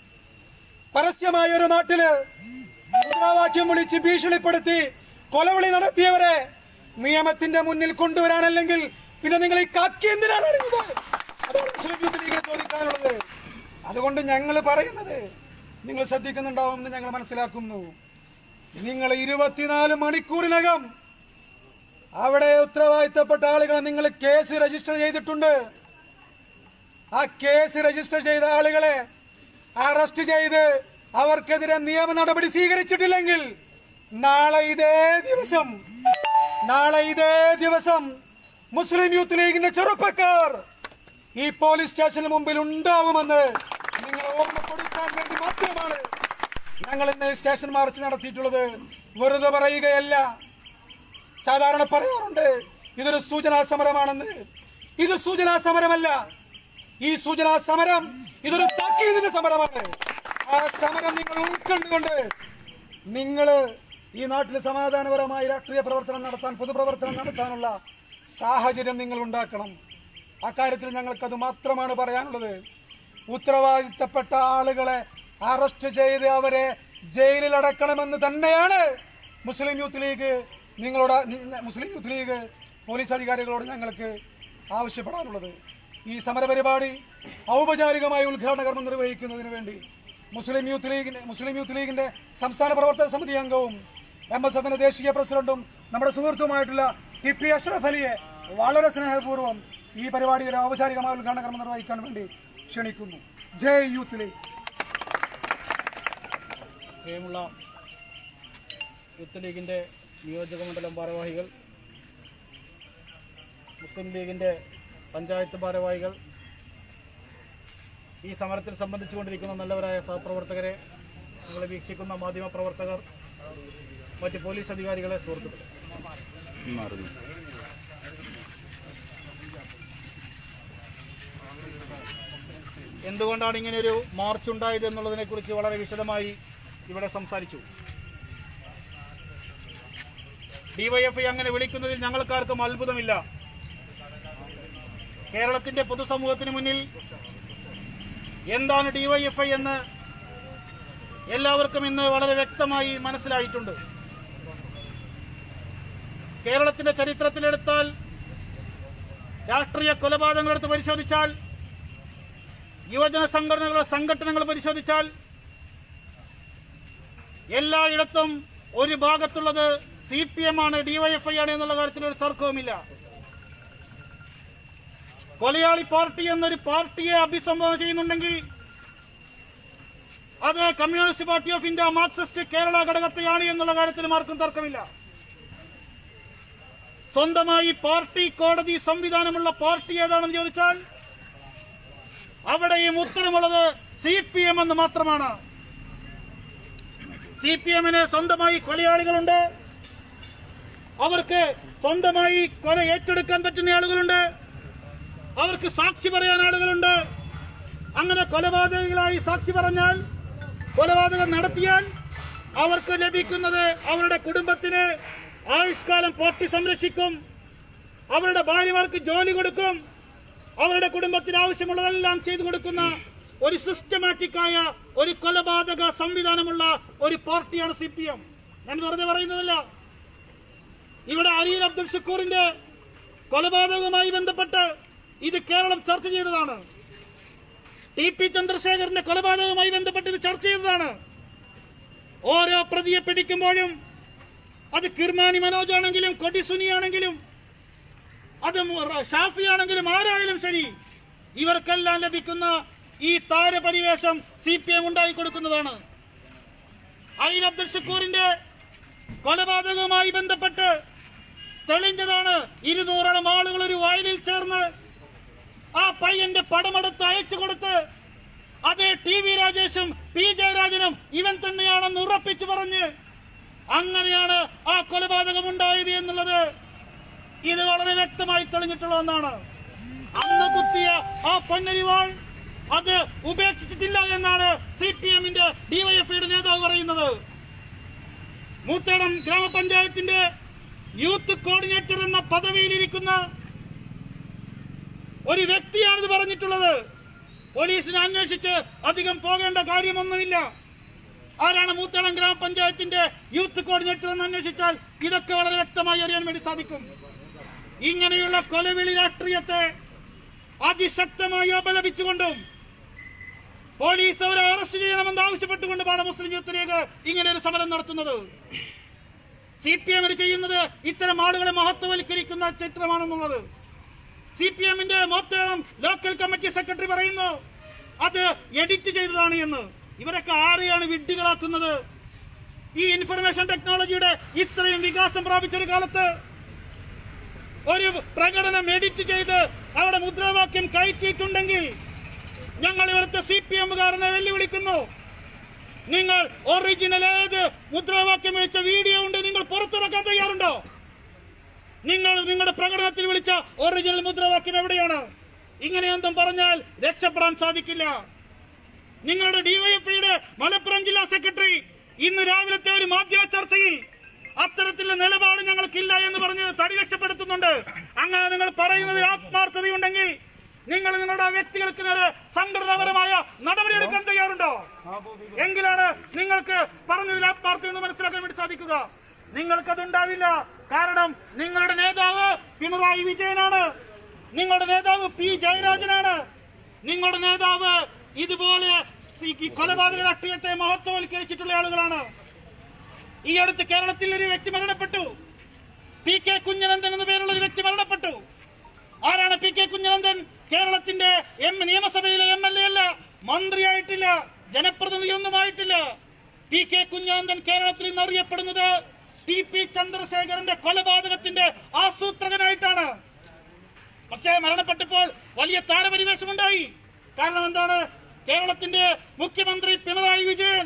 പരസ്യമായ ഒരു നാട്ടില് മുദ്രാവാക്യം വിളിച്ച് ഭീഷണിപ്പെടുത്തി കൊലവിളി നടത്തിയവരെ നിയമത്തിന്റെ മുന്നിൽ കൊണ്ടുവരാനല്ലെങ്കിൽ പിന്നെ നിങ്ങൾ ഈ കാക്കി എന്തിനാണ് അണിഞ്ഞത് അതാണ് മുസ്ലിം യൂത്ത് ലീഗിന് ചോദിക്കാനുള്ളത് അതുകൊണ്ട് ഞങ്ങൾ പറയുന്നത് നിങ്ങൾ ശ്രദ്ധിക്കുന്നുണ്ടാവുമെന്ന് ഞങ്ങൾ മനസ്സിലാക്കുന്നു നിങ്ങൾ ഇരുപത്തിനാല് മണിക്കൂറിനകം അവിടെ ഉത്തരവാദിത്തപ്പെട്ട ആളുകളെ നിങ്ങൾ കേസ് രജിസ്റ്റർ ചെയ്തിട്ടുണ്ട് ആ കേസ് രജിസ്റ്റർ ചെയ്ത ആളുകളെ അറസ്റ്റ് ചെയ്ത് അവർക്കെതിരെ നിയമ നടപടി സ്വീകരിച്ചിട്ടില്ലെങ്കിൽ നാളെ ഇതേ ദിവസം നാളെ ഇതേ ദിവസം മുസ്ലിം യൂത്ത് ലീഗിന്റെ ചെറുപ്പക്കാർ ഈ പോലീസ് സ്റ്റേഷന് മുമ്പിൽ ഉണ്ടാവുമെന്ന് നിങ്ങൾ ഓർമ്മപ്പെടുത്താൻ വേണ്ടി മാത്രമാണ് ഞങ്ങൾ ഇന്ന് സ്റ്റേഷൻ മാർച്ച് നടത്തിയിട്ടുള്ളത് വെറുതെ പറയുകയല്ല സാധാരണ പറയാറുണ്ട് ഇതൊരു സൂചനാ സമരമാണെന്ന് ഇത് സൂചനാ സമരമല്ല ഈ സൂചനാ സമരം ഇതൊരു താക്കീതിന്റെ സമരമാണ് ആ സമരം നിങ്ങൾ ഉൾക്കൊണ്ടുകൊണ്ട് നിങ്ങൾ ഈ നാട്ടിൽ സമാധാനപരമായി രാഷ്ട്രീയ പ്രവർത്തനം നടത്താൻ പൊതുപ്രവർത്തനം നടത്താനുള്ള സാഹചര്യം നിങ്ങൾ ഉണ്ടാക്കണം അക്കാര്യത്തിൽ ഞങ്ങൾക്കത് മാത്രമാണ് പറയാനുള്ളത് ഉത്തരവാദിത്തപ്പെട്ട ആളുകളെ അറസ്റ്റ് ചെയ്ത് അവരെ ജയിലിൽ അടക്കണമെന്ന് തന്നെയാണ് മുസ്ലിം യൂത്ത് ലീഗ് നിങ്ങളോട് നി- മുസ്ലിം യൂത്ത് ലീഗ് പോലീസ് അധികാരികളോട് ഞങ്ങൾക്ക് ആവശ്യപ്പെടാനുള്ളത് ഈ സമരപരിപാടി ഔപചാരികമായി ഉദ്ഘാടന കർമ്മം നിർവഹിക്കുന്നതിന് വേണ്ടി മുസ്ലിം യൂത്ത് ലീഗിന്റെ മുസ്ലിം യൂത്ത് ലീഗിന്റെ സംസ്ഥാന പ്രവർത്തക സമിതി അംഗവും എം എസ് എഫിന്റെ ദേശീയ പ്രസിഡന്റും നമ്മുടെ സുഹൃത്തുമായിട്ടുള്ള ടി പി അഷ്റഫ് അലിയെ വളരെ സ്നേഹപൂർവ്വം ഈ പരിപാടിയുടെ ഔപചാരികമായ ഉദ്ഘാടന കർമ്മം നിർവഹിക്കാൻ വേണ്ടി ക്ഷണിക്കുന്നു ജയ് യൂത്ത് ലീഗ് പ്രിയമുള്ള യൂത്ത് ലീഗിൻ്റെ നിയോജക മണ്ഡലം ഭാരവാഹികൾ മുസ്ലിം ലീഗിൻ്റെ പഞ്ചായത്ത് ഭാരവാഹികൾ ഈ സമരത്തിൽ സംബന്ധിച്ചുകൊണ്ടിരിക്കുന്ന നല്ലവരായ സഹപ്രവർത്തകരെ നിങ്ങളെ വീക്ഷിക്കുന്ന മാധ്യമ പ്രവർത്തകർ മറ്റ് പോലീസ് അധികാരികളെ സുഹൃത്തുക്കളെ എന്തുകൊണ്ടാണ് ഇങ്ങനെ ഒരു മാർച്ച് ഉണ്ടായത് എന്നുള്ളതിനെ കുറിച്ച് വളരെ വിശദമായി ഇവിടെ സംസാരിച്ചു ഡിവൈഎഫ്ഐ അങ്ങനെ വിളിക്കുന്നതിൽ ഞങ്ങൾക്കാർക്കും അത്ഭുതമില്ല കേരളത്തിന്റെ പൊതുസമൂഹത്തിന് മുന്നിൽ എന്താണ് ഡിവൈഎഫ്ഐ എന്ന് എല്ലാവർക്കും ഇന്ന് വളരെ വ്യക്തമായി മനസ്സിലായിട്ടുണ്ട് കേരളത്തിന്റെ ചരിത്രത്തിലെടുത്താൽ രാഷ്ട്രീയ കൊലപാതകങ്ങൾ എടുത്ത് പരിശോധിച്ചാൽ യുവജന സംഘടനകളുടെ സംഘടനകൾ പരിശോധിച്ചാൽ എല്ലായിടത്തും ഒരു ഭാഗത്തുള്ളത് സി പി എം ആണ് ഡിവൈഎഫ്ഐ ആണ് എന്നുള്ള കാര്യത്തിൽ ഒരു തർക്കവുമില്ല കൊലയാളി പാർട്ടി എന്നൊരു പാർട്ടിയെ അഭിസംബോധന ചെയ്യുന്നുണ്ടെങ്കിൽ അത് communist party of India Marxist Kerala ഘടകത്തെയാണ് എന്നുള്ള കാര്യത്തിലും ആർക്കും തർക്കമില്ല സ്വന്തമായി പാർട്ടി കോടതി സംവിധാനമുള്ള പാർട്ടി ഏതാണെന്ന് ചോദിച്ചാൽ അവിടെയും ഉത്തരമുള്ളത് സി പി എം എന്ന് മാത്രമാണ് സി പി എമ്മിന് സ്വന്തമായി കൊലയാളികളുണ്ട് അവർക്ക് സ്വന്തമായി കൊല ഏറ്റെടുക്കാൻ പറ്റുന്ന ആളുകളുണ്ട് അവർക്ക് സാക്ഷി പറയാൻ ആളുകളുണ്ട് അങ്ങനെ കൊലപാതകികളായി സാക്ഷി പറഞ്ഞാൽ കൊലപാതകം നടത്തിയാൽ അവർക്ക് ലഭിക്കുന്നത് അവരുടെ കുടുംബത്തിന് ആയുഷ്കാലം പാർട്ടി സംരക്ഷിക്കും അവരുടെ ഭാര്യമാർക്ക് ജോലി കൊടുക്കും അവരുടെ കുടുംബത്തിന് ആവശ്യമുള്ളതെല്ലാം ചെയ്തു കൊടുക്കുന്ന ഒരു സിസ്റ്റമാറ്റിക് ആയ ഒരു കൊലപാതക സംവിധാനമുള്ള ഒരു പാർട്ടിയാണ് സി പി എം ഞാൻ വെറുതെ പറയുന്നതല്ല ഇവിടെ അലീൽ അബ്ദുൽ ഷക്കൂറിന്റെ കൊലപാതകവുമായി ബന്ധപ്പെട്ട് ഇത് കേരളം ചർച്ച ചെയ്തതാണ് ടി പി ചന്ദ്രശേഖരന്റെ കൊലപാതകവുമായി ബന്ധപ്പെട്ട് ഇത് ചർച്ച ചെയ്തതാണ് ഓരോ പ്രതിയെ പിടിക്കുമ്പോഴും അത് കിർമാനി മനോജ് ആണെങ്കിലും കൊടി സുനി ആണെങ്കിലും അത് മു- ഷാഫി ആണെങ്കിലും ആരായാലും ശരി ഇവർക്കെല്ലാം ലഭിക്കുന്ന ഈ താരപരിവേഷം സി പി എം ഉണ്ടാക്കി കൊടുക്കുന്നതാണ് അലീൽ അബ്ദുൽ ഷക്കൂറിന്റെ കൊലപാതകവുമായി ബന്ധപ്പെട്ട് തെളിഞ്ഞതാണ് ഇരുന്നൂറോളം ആളുകൾ ഒരു വയലിൽ ചേർന്ന് ആ പയ്യന്റെ പടമെടുത്ത് അയച്ചു കൊടുത്ത് അതേ ടി വി രാജേഷും പി ജയരാജനും ഇവൻ തന്നെയാണെന്ന് ഉറപ്പിച്ചു പറഞ്ഞ് അങ്ങനെയാണ് ആ കൊലപാതകം ഉണ്ടായത് എന്നുള്ളത് ഇത് വളരെ വ്യക്തമായി തെളിഞ്ഞിട്ടുള്ള ഒന്നാണ് അന്ന് കുത്തിയ ആ പൊന്നരിവാൾ അത് ഉപേക്ഷിച്ചിട്ടില്ല എന്നാണ് സി പി എമ്മിന്റെ ഡിവൈഎഫ്ഐയുടെ നേതാവ് പറയുന്നത് മൂത്തേടം ഗ്രാമപഞ്ചായത്തിന്റെ യൂത്ത് കോർഡിനേറ്റർ എന്ന പദവിയിലിരിക്കുന്ന ഒരു വ്യക്തിയാണിത് പറഞ്ഞിട്ടുള്ളത് പോലീസിനെ അന്വേഷിച്ച് അധികം പോകേണ്ട കാര്യമൊന്നുമില്ല ആരാണ് മൂത്തേടം ഗ്രാമപഞ്ചായത്തിന്റെ യൂത്ത് കോർഡിനേറ്റർ എന്ന് അന്വേഷിച്ചാൽ ഇതൊക്കെ വളരെ വ്യക്തമായി അറിയാൻ വേണ്ടി സാധിക്കും ഇങ്ങനെയുള്ള കൊലവിളി രാഷ്ട്രീയത്തെ അതിശക്തമായി അപലപിച്ചുകൊണ്ടും പോലീസ് അവരെ അറസ്റ്റ് ചെയ്യണമെന്ന് ആവശ്യപ്പെട്ടുകൊണ്ടുമാണ് മുസ്ലിം യൂത്ത് ലീഗ് ഇങ്ങനെ ഒരു സമരം നടത്തുന്നത് സി പി എമ്മിന് ചെയ്യുന്നത് ഇത്തരം ആളുകളെ മഹത്വവൽക്കരിക്കുന്ന ചിത്രമാണെന്നുള്ളത് സി പി എമ്മിന്റെ മോത്തേളം ലോക്കൽ കമ്മിറ്റി സെക്രട്ടറി പറയുന്നു അത് എഡിറ്റ് ചെയ്തതാണ് എന്ന് ഇവരൊക്കെ ആരെയാണ് വിഡ്ഢികളാക്കുന്നത് ഈ ഇൻഫർമേഷൻ ടെക്നോളജിയുടെ ഇത്രയും വികാസം പ്രാപിച്ച ഒരു കാലത്ത് ഒരു പ്രകടനം എഡിറ്റ് ചെയ്ത് അവിടെ മുദ്രാവാക്യം കയറ്റിയിട്ടുണ്ടെങ്കിൽ ഞങ്ങൾ ഇവിടുത്തെ സി പി എമ്മുകാരനെ വെല്ലുവിളിക്കുന്നു നിങ്ങൾ ഒറിജിനൽ ഏത് മുദ്രാവാക്യം വിളിച്ച വീഡിയോ ഉണ്ട് നിങ്ങൾ പുറത്തിറക്കാൻ തയ്യാറുണ്ടോ നിങ്ങൾ നിങ്ങളുടെ പ്രകടനത്തിൽ വിളിച്ച ഒറിജിനൽ മുദ്രാവാക്യം എവിടെയാണ് ഇങ്ങനെയൊന്നും പറഞ്ഞാൽ രക്ഷപ്പെടാൻ സാധിക്കില്ല നിങ്ങളുടെ ഡിവൈഎഫ്ഐയുടെ മലപ്പുറം ജില്ലാ സെക്രട്ടറി ഇന്ന് രാവിലത്തെ ഒരു മാധ്യമ ചർച്ചയിൽ അത്തരത്തിലുള്ള നിലപാട് ഞങ്ങൾക്കില്ല എന്ന് പറഞ്ഞ് തടി രക്ഷപ്പെടുത്തുന്നുണ്ട് അങ്ങനെ നിങ്ങൾ പറയുന്നത് ആത്മാർത്ഥതയുണ്ടെങ്കിൽ നിങ്ങൾ നിങ്ങളുടെ വ്യക്തികൾക്ക് നേരെ സംഘടനാപരമായ നടപടിയെടുക്കാൻ തയ്യാറുണ്ടോ എങ്കിലാണ് നിങ്ങൾക്ക് പറഞ്ഞതിൽ ആത്മാർത്ഥത എന്ന് മനസ്സിലാക്കാൻ വേണ്ടി സാധിക്കുക നിങ്ങൾക്കതുണ്ടാവില്ല കാരണം നിങ്ങളുടെ നേതാവ് പിണറായി വിജയനാണ് നിങ്ങളുടെ നേതാവ് പി ജയരാജനാണ് നിങ്ങളുടെ നേതാവ് ഇതുപോലെ ഈ കൊലപാതക രാഷ്ട്രീയത്തെ മഹത്വവൽക്കരിച്ചിട്ടുള്ള ആളുകളാണ് ഈ അടുത്ത് കേരളത്തിൽ ഒരു വ്യക്തി മരണപ്പെട്ടു പി കെ കുഞ്ഞനന്ദൻ എന്ന പേരുള്ള ഒരു വ്യക്തി മരണപ്പെട്ടു ആരാണ് പി കെ കുഞ്ഞനന്ദൻ കേരളത്തിന്റെ എം നിയമസഭയിലെ എം എൽ എ അല്ല മന്ത്രിയായിട്ടില്ല ജനപ്രതിനിധിയൊന്നുമായിട്ടില്ല പി കെ കുഞ്ഞനന്ദൻ കേരളത്തിൽ ഇന്ന് അറിയപ്പെടുന്നത് ടി പി ചന്ദ്രശേഖരന്റെ കൊലപാതകത്തിന്റെ ആസൂത്രകനായിട്ടാണ് പക്ഷേ മരണപ്പെട്ടപ്പോൾ വലിയ താരപരിവേഷമുണ്ടായി കാരണം എന്താണ് കേരളത്തിന്റെ മുഖ്യമന്ത്രി പിണറായി വിജയൻ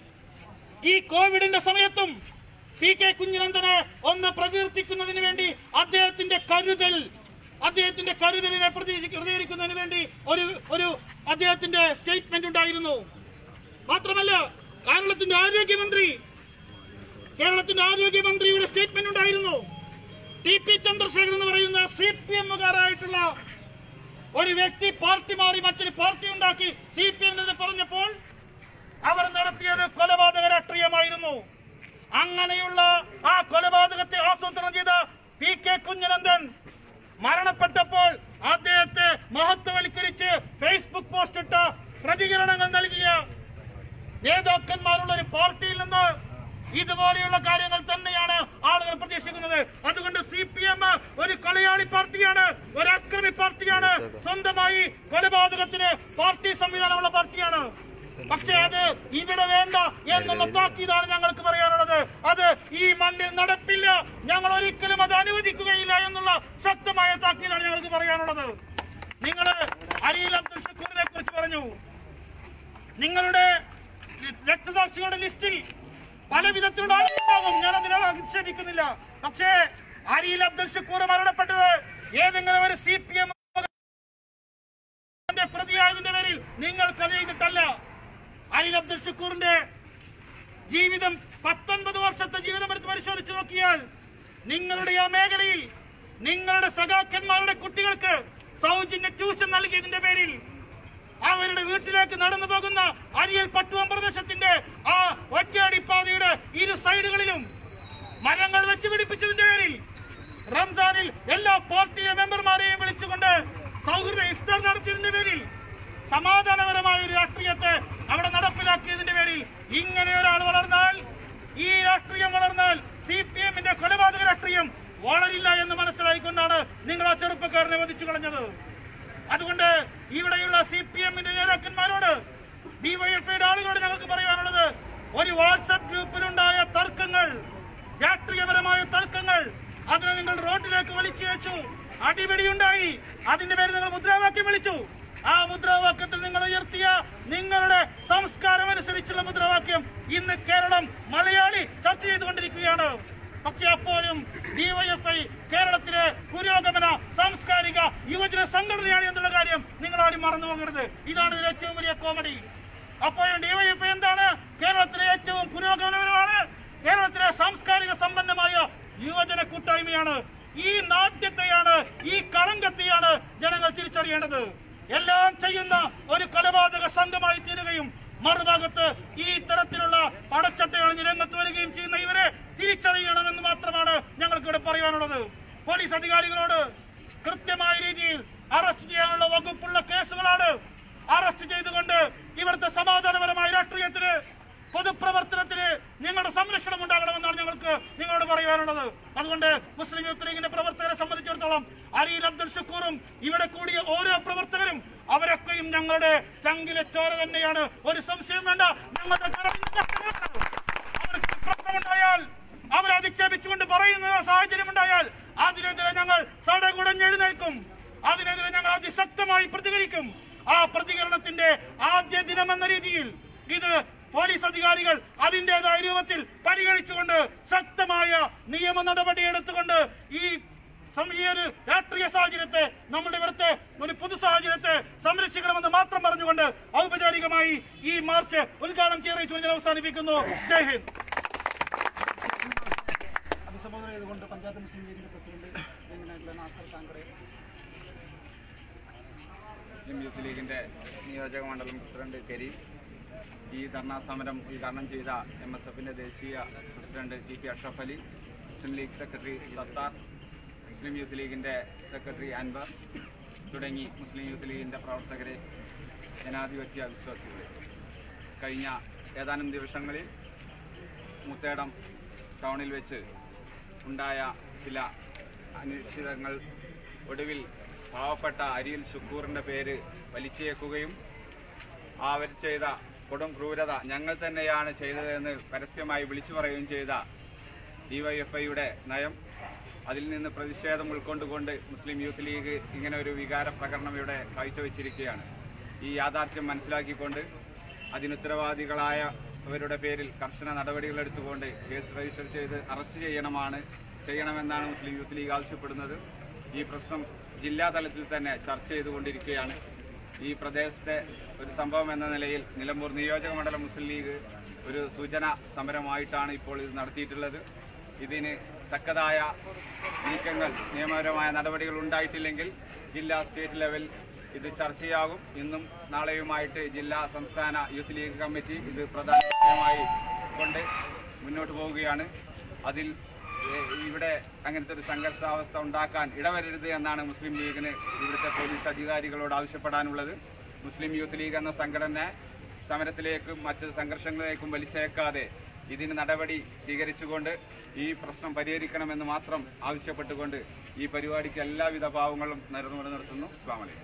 ഈ കോവിഡിന്റെ സമയത്തും പി കെ കുഞ്ഞനന്ദനെ ഒന്ന് പ്രകീർത്തിക്കുന്നതിന് വേണ്ടി അദ്ദേഹത്തിന്റെ കരുതൽ അദ്ദേഹത്തിന്റെ കരുതലിനെ പ്രതി- പ്രതികരിക്കുന്നതിന് വേണ്ടി ഒരു ഒരു അദ്ദേഹത്തിന്റെ സ്റ്റേറ്റ്മെന്റ് ഉണ്ടായിരുന്നു മാത്രമല്ല കേരളത്തിന്റെ ആരോഗ്യമന്ത്രി കേരളത്തിന്റെ ആരോഗ്യമന്ത്രിയുടെ സ്റ്റേറ്റ്മെന്റ് ഉണ്ടായിരുന്നു ടി പി ചന്ദ്രശേഖരൻ എന്ന് പറയുന്ന സി പി എമ്മുകാരായിട്ടുള്ള ഒരു വ്യക്തി പാർട്ടി മാറി മറ്റൊരു പാർട്ടി ഉണ്ടാക്കി സി പി എമ്മിനെതിരെ പറഞ്ഞപ്പോൾ അവർ നടത്തിയത് കൊലപാതക രാഷ്ട്രീയമായിരുന്നു അങ്ങനെയുള്ള ആ കൊലപാതകത്തെ ആസൂത്രണം ചെയ്ത പി കെ കുഞ്ഞനന്ദൻ മരണപ്പെട്ടപ്പോൾ അദ്ദേഹത്തെ മഹത്വവൽക്കരിച്ച് ഫേസ്ബുക്ക് പോസ്റ്റ് ഇട്ട പ്രതികരണങ്ങൾ നൽകിയ നേതാക്കന്മാരുള്ള ഒരു പാർട്ടിയിൽ നിന്ന് ഇതുപോലെയുള്ള കാര്യങ്ങൾ തന്നെയാണ് ആളുകൾ പ്രതീക്ഷിക്കുന്നത് അതുകൊണ്ട് സി പി എം ഒരു കൊലയാളി പാർട്ടിയാണ് ഒരു അക്രമി പാർട്ടിയാണ് സ്വന്തമായി കൊലപാതകത്തിന് പാർട്ടി സംവിധാനമുള്ള പാർട്ടിയാണ് പക്ഷേ അത് ഇവിടെ വേണ്ട എന്നുള്ള താക്കീതാണ് ഞങ്ങൾക്ക് പറയാനുള്ളത് അത് ഈ മണ്ണിൽ നടപ്പില്ല ഞങ്ങൾ ഒരിക്കലും അത് അനുവദിക്കുകയില്ല എന്നുള്ള ശക്തമായ താക്കീതാണ് ഞങ്ങൾക്ക് പറയാനുള്ളത് നിങ്ങൾ അരിയിൽ അബ്ദുൽ ഷക്കൂറിനെ കുറിച്ച് പറഞ്ഞു നിങ്ങളുടെ രക്തസാക്ഷികളുടെ ലിസ്റ്റിൽ പല വിധത്തിലുള്ള ആളുകളുണ്ടാകും ഞാൻ അതിനെ ആക്ഷേപിക്കുന്നില്ല പക്ഷേ അരിയിൽ അബ്ദുൽ ഷക്കൂർ മരണപ്പെട്ടത് ഏതെങ്കിലും ഒരു സി പി എം പ്രതിയായതിന്റെ പേരിൽ നിങ്ങൾ കഥ ചെയ്തിട്ടല്ല അരിൽ അബ്ദുൽ ഷക്കൂറിന്റെ ജീവിതം പത്തൊൻപത് വർഷത്തെ ജീവിതം എടുത്ത് പരിശോധിച്ചു നോക്കിയാൽ നിങ്ങളുടെ ആ മേഖലയിൽ നിങ്ങളുടെ സഖാക്കന്മാരുടെ കുട്ടികൾക്ക് സൗജന്യ ട്യൂഷൻ നൽകിയതിന്റെ പേരിൽ അവരുടെ വീട്ടിലേക്ക് നടന്നു പോകുന്ന അരിയൽ പട്ടുവം പ്രദേശത്തിന്റെ ആ ഒറ്റയടിപ്പാതയുടെ ഇരു സൈഡുകളിലും മരങ്ങൾ വെച്ച് പിടിപ്പിച്ചതിന്റെ പേരിൽ റംസാനിൽ എല്ലാ പാർട്ടി മെമ്പർമാരെയും വിളിച്ചുകൊണ്ട് സൗഹൃദ ഇഫ്താർ നടത്തിയതിന്റെ പേരിൽ സമാധാനപരമായ ഒരു രാഷ്ട്രീയത്തെ അവിടെ നടപ്പിലാക്കിയതിന്റെ പേരിൽ ഇങ്ങനെ ഒരാൾ വളർന്നാൽ ഈ രാഷ്ട്രീയം വളർന്നാൽ സി പി എമ്മിന്റെ കൊലപാതക രാഷ്ട്രീയം വളരില്ല എന്ന് മനസ്സിലായിക്കൊണ്ടാണ് നിങ്ങൾ ആ ചെറുപ്പക്കാരനെ വധിച്ചു കളഞ്ഞത് അതുകൊണ്ട് ഇവിടെയുള്ള സി പി എമ്മിന്റെ നേതാക്കന്മാരോട് ഡിവൈഎഫ്ഐയുടെ ആളുകളോട് ഞങ്ങൾക്ക് പറയാനുള്ളത് ഒരു വാട്സപ്പ് ഗ്രൂപ്പിലുണ്ടായ തർക്കങ്ങൾ രാഷ്ട്രീയപരമായ തർക്കങ്ങൾ അതിനെ നിങ്ങൾ റോഡിലേക്ക് വലിച്ചയച്ചു അടിപിടിയുണ്ടായി അതിന്റെ പേര് നിങ്ങൾ മുദ്രാവാക്യം വിളിച്ചു ആ മുദ്രാവാക്യത്തിൽ നിങ്ങൾ ഉയർത്തിയ നിങ്ങളുടെ സംസ്കാരം അനുസരിച്ചുള്ള മുദ്രാവാക്യം ഇന്ന് കേരളം മലയാളി ചർച്ച ചെയ്തുകൊണ്ടിരിക്കുകയാണ് പക്ഷെ അപ്പോഴും ഡിവൈഎഫ്ഐ കേരളത്തിലെ പുരോഗമന സാംസ്കാരിക യുവജന സംഘടനയാണ് എന്നുള്ള കാര്യം നിങ്ങൾ ആരും മറന്നു പോകരുത് ഇതാണ് ഇതിലെ ഏറ്റവും വലിയ കോമഡി അപ്പോഴും ഡിവൈഎഫ്ഐ എന്താണ് കേരളത്തിലെ ഏറ്റവും പുരോഗമനപരമാണ് കേരളത്തിലെ സാംസ്കാരിക സമ്പന്നമായ യുവജന കൂട്ടായ്മയാണ് ഈ നാട്യത്തെയാണ് ഈ കളങ്കത്തെയാണ് ജനങ്ങൾ തിരിച്ചറിയേണ്ടത് എല്ലാം ചെയ്യുന്ന ഒരു കൊലപാതക സംഘമായി തീരുകയും മറുഭാഗത്ത് ഈ തരത്തിലുള്ള പടച്ചട്ടകൾ രംഗത്ത് വരികയും ചെയ്യുന്ന ഇവരെ തിരിച്ചറിയണമെന്ന് മാത്രമാണ് ഞങ്ങൾക്ക് ഇവിടെ പറയാനുള്ളത് പോലീസ് അധികാരികളോട് കൃത്യമായ രീതിയിൽ അറസ്റ്റ് ചെയ്യാനുള്ള വകുപ്പുള്ള കേസുകളാണ് അറസ്റ്റ് ചെയ്തുകൊണ്ട് ഇവിടുത്തെ സമാധാനപരമായ രാഷ്ട്രീയത്തിന് പൊതുപ്രവർത്തനത്തിന് നിങ്ങളുടെ സംരക്ഷണം ഉണ്ടാകണമെന്നാണ് ഞങ്ങൾക്ക് നിങ്ങളോട് പറയാനുള്ളത് അതുകൊണ്ട് മുസ്ലിം യൂത്ത് ലീഗിന്റെ പ്രവർത്തകരെ സംബന്ധിച്ചിടത്തോളം അരിയിൽ അബ്ദുൽ ഷുക്കൂറും ഇവിടെ കൂടിയ ഓരോ പ്രവർത്തകരും അവരൊക്കെയും ഞങ്ങളുടെ ചങ്കിലെ ചോര തന്നെയാണ് ഒരു സംശയം വേണ്ട ഞങ്ങളുടെ കടമ അവർക്ക് പ്രശ്നമുണ്ടായാൽ അവരെ അധിക്ഷേപിച്ചുകൊണ്ട് പറയുന്ന സാഹചര്യം ഉണ്ടായാൽ അതിനെതിരെ ഞങ്ങൾ സടകുടഞ്ഞെഴുന്നേൽക്കും അതിനെതിരെ ഞങ്ങൾ അതിശക്തമായി പ്രതികരിക്കും ആ പ്രതികരണത്തിന്റെ ആദ്യ ദിനമെന്ന രീതിയിൽ ഇത് പോലീസ് അധികാരികൾ അതിന്റേതായ രൂപത്തിൽ പരിഗണിച്ചുകൊണ്ട് ശക്തമായ നിയമ നടപടി എടുത്തുകൊണ്ട് ഈ സം- ഈ ഒരു രാഷ്ട്രീയ സാഹചര്യത്തെ നമ്മുടെ ഇവിടുത്തെ ഒരു പൊതു സാഹചര്യത്തെ സംരക്ഷിക്കണമെന്ന് മാത്രം പറഞ്ഞുകൊണ്ട് ഔപചാരികമായി ഈ മാർച്ച് ഉദ്ഘാടനം ചെയ്തുകൊണ്ട് ഞാൻ അവസാനിപ്പിക്കുന്നു ജയ് ഹിന്ദ് അഭിസംബോധന ചെയ്തുകൊണ്ട് പഞ്ചായത്ത് മുസ്ലിം ലീഗിന്റെ പ്രസിഡന്റ് ബഹുമാനായിട്ടുള്ള നാസർ താങ്കറെ മുസ്ലിം യൂത്ത് ലീഗിന്റെ നിയോജക മണ്ഡലം പ്രസിഡന്റ് കരീം ഈ ധർണാ സമരം ഉദ്ഘാടനം ചെയ്ത എം എസ് എഫിന്റെ ദേശീയ president T P Ashraf Ali Muslim League secretary Sathar Muslim Youth ലീഗിന്റെ സെക്രട്ടറി അൻവർ തുടങ്ങി മുസ്ലിം യൂത്ത് ലീഗിന്റെ പ്രവർത്തകരെ ജനാധിപത്യ വിശ്വാസികളെ കഴിഞ്ഞ ഏതാനും ദിവസങ്ങളിൽ മുത്തേടം ടൗണിൽ വെച്ച് ഉണ്ടായ ചില അനിശ്ചിതങ്ങൾ ഒടുവിൽ പാവപ്പെട്ട അരിയിൽ ശുക്കൂറിന്റെ പേര് വലിച്ചേക്കുകയും ആ അവർ ചെയ്ത കൊടും ക്രൂരത ഞങ്ങൾ തന്നെയാണ് ചെയ്തതെന്ന് പരസ്യമായി വിളിച്ചു പറയുകയും ചെയ്ത ഡിവൈഎഫ്ഐയുടെ നയം അതിൽ നിന്ന് പ്രതിഷേധം ഉൾക്കൊണ്ടുകൊണ്ട് മുസ്ലിം യൂത്ത് ലീഗ് ഇങ്ങനെ ഒരു വികാര പ്രകടനം ഇവിടെ കാഴ്ചവെച്ചിരിക്കുകയാണ് ഈ യാഥാർത്ഥ്യം മനസ്സിലാക്കിക്കൊണ്ട് അതിനുത്തരവാദികളായ അവരുടെ പേരിൽ കർശന നടപടികൾ എടുത്തുകൊണ്ട് കേസ് രജിസ്റ്റർ ചെയ്ത് അറസ്റ്റ് ചെയ്യണമാണ് ചെയ്യണമെന്നാണ് മുസ്ലിം യൂത്ത് ലീഗ് ആവശ്യപ്പെടുന്നത് ഈ പ്രശ്നം ജില്ലാ തലത്തിൽ തന്നെ ചർച്ച ചെയ്തുകൊണ്ടിരിക്കുകയാണ് ഈ പ്രദേശത്തെ ഒരു സംഭവം എന്ന നിലയിൽ നിലമ്പൂർ നിയോജക മണ്ഡലം മുസ്ലിം ലീഗ് ഒരു സൂചന സമരമായിട്ടാണ് ഇപ്പോൾ ഇത് നടത്തിയിട്ടുള്ളത് ഇതിന് തക്കതായ നീക്കങ്ങൾ നിയമപരമായ നടപടികൾ ഉണ്ടായിട്ടില്ലെങ്കിൽ ജില്ലാ സ്റ്റേറ്റ് ലെവൽ ഇത് ചർച്ചയാകും ഇന്നും നാളെയുമായിട്ട് ജില്ലാ സംസ്ഥാന യൂത്ത് ലീഗ് കമ്മിറ്റി ഇത് പ്രധാന വിഷയമായി കൊണ്ട് മുന്നോട്ട് പോവുകയാണ് അതിൽ ഏഹ്, ഇവിടെ അങ്ങനത്തെ ഒരു സംഘർഷാവസ്ഥ ഉണ്ടാക്കാൻ ഇടവരരുത് എന്നാണ് മുസ്ലിം ലീഗിന് ഇവിടുത്തെ പോലീസ് അധികാരികളോട് ആവശ്യപ്പെടാനുള്ളത് മുസ്ലിം യൂത്ത് ലീഗ് എന്ന സംഘടന സമരത്തിലേക്കും മറ്റ് സംഘർഷങ്ങളിലേക്കും വലിച്ചേക്കാതെ ഇതിന് നടപടി സ്വീകരിച്ചുകൊണ്ട് ഈ പ്രശ്നം പരിഹരിക്കണമെന്ന് മാത്രം ആവശ്യപ്പെട്ടുകൊണ്ട് ഈ പരിപാടിക്ക് എല്ലാവിധ ഭാവങ്ങളും നേർന്നുകൊണ്ട് നിർത്തുന്നു അസ്ലാം വലൈക്കും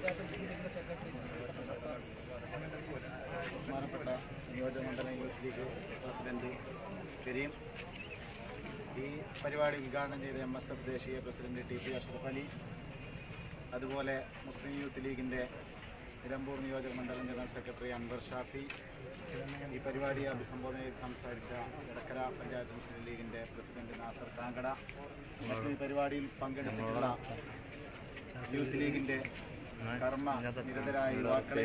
ബഹുമാനപ്പെട്ട നിയോജകമണ്ഡലം യൂത്ത് ലീഗ് പ്രസിഡന്റ് കരീം ഈ പരിപാടി ഉദ്ഘാടനം ചെയ്ത എം എസ് എഫ് ദേശീയ president T P Ashraf Ali അതുപോലെ മുസ്ലിം യൂത്ത് ലീഗിൻ്റെ നിലമ്പൂർ നിയോജക മണ്ഡലം ജനറൽ സെക്രട്ടറി അൻവർ ഷാഫി ഈ പരിപാടിയെ അഭിസംബോധന ചെയ്ത് സംസാരിച്ച എടക്കര പഞ്ചായത്ത് മുസ്ലിം ലീഗിൻ്റെ പ്രസിഡന്റ് നാസർ കാങ്കട മറ്റു ഈ പരിപാടിയിൽ പങ്കെടുത്തിട്ടുള്ള യൂത്ത് ലീഗിൻ്റെ കർമ്മ നിരതരായ യുവാക്കളെ